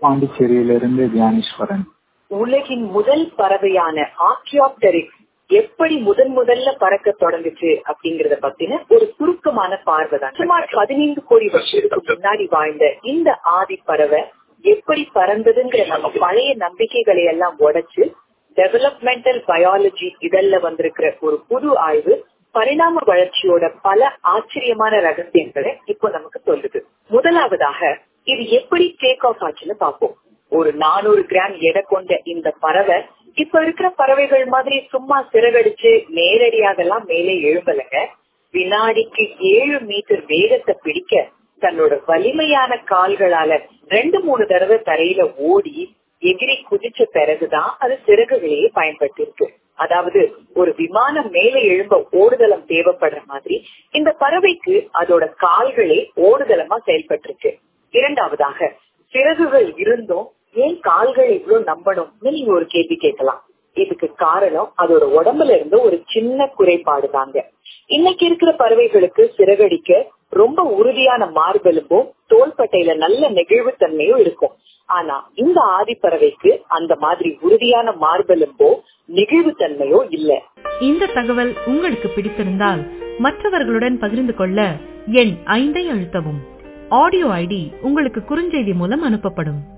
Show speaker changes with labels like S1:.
S1: பாண்டிச்சேரியிலிருந்து தியானேஸ்வரன்
S2: உலகின் முதல் பறவையான ஆர்கியாப்டரிக்ஸ் எப்படி முதன் முதல்ல பறக்க தொடங்குச்சு அப்படிங்கறத பத்தின ஒரு சுருக்கமான பார்வை தான் சுமார் பதினைந்து கோடி வருஷத்துக்கு முன்னாடி வாழ்ந்த இந்த ஆதி பறவை எப்படி பறந்ததுங்கிற நம்ம பழைய நம்பிக்கைகளை எல்லாம் உடைச்சு டெவலப்மெண்டல் பயாலஜி இதழ்ல வந்திருக்கிற ஒரு புது ஆய்வு பரிணாம வளர்ச்சியோட பல ஆச்சரியமான ரகசியங்களை இப்போ நமக்கு சொல்லுது முதலாவதாக இது எப்படி டேக் ஆஃப் ஆச்சுன்னு பார்ப்போம் ஒரு நானூறு கிராம் எடை கொண்ட இந்த பறவை இப்ப இருக்கிற பறவைகள் மாதிரி சும்மா சிறகடிச்சு நேரடியாக எல்லாம் மேலே எழும்பலைங்க வினாடிக்கு ஏழு மீட்டர் வேகத்தை பிடிக்க தன்னோட வலிமையான கால்களால ரெண்டு மூணு தடவை தரையில ஓடி எகிரி குதிச்ச பிறகுதான் அது சிறகுகளையே பயன்பட்டு இருக்கு அதாவது ஒரு விமானம் மேலே எழும்ப ஓடுதளம் தேவைப்படுற மாதிரி இந்த பறவைக்கு அதோட கால்களே ஓடுதளமா செயல்பட்டு இருக்கு இரண்டாவதாக சிறகுகள் இருந்தும் ஏன் கால்கள் இவ்வளவு நம்பணும்னு நீங்க ஒரு கேள்வி கேட்கலாம் இதுக்கு காரணம் அதோட உடம்புல இருந்து ஒரு சின்ன குறைபாடு தாங்க இன்னைக்கு இருக்கிற பறவைகளுக்கு சிறகடிக்க ரொம்ப உறுதியான மார்பெலும்பும் தோள்பட்டையில நல்ல நெகிழ்வுத்தன்மையும் இருக்கும் ஆனா இந்த ஆதி பறவைக்கு அந்த மாதிரி உறுதியான மார்பெலும்போ நெகிழ்வுத்தன்மையோ இல்ல
S3: இந்த தகவல் உங்களுக்கு பிடித்திருந்தால் மற்றவர்களுடன் பகிர்ந்து கொள்ள எண் ஐந்தை அழுத்தவும் ஆடியோ ஐடி உங்களுக்கு குறுஞ்செய்தி மூலம் அனுப்பப்படும்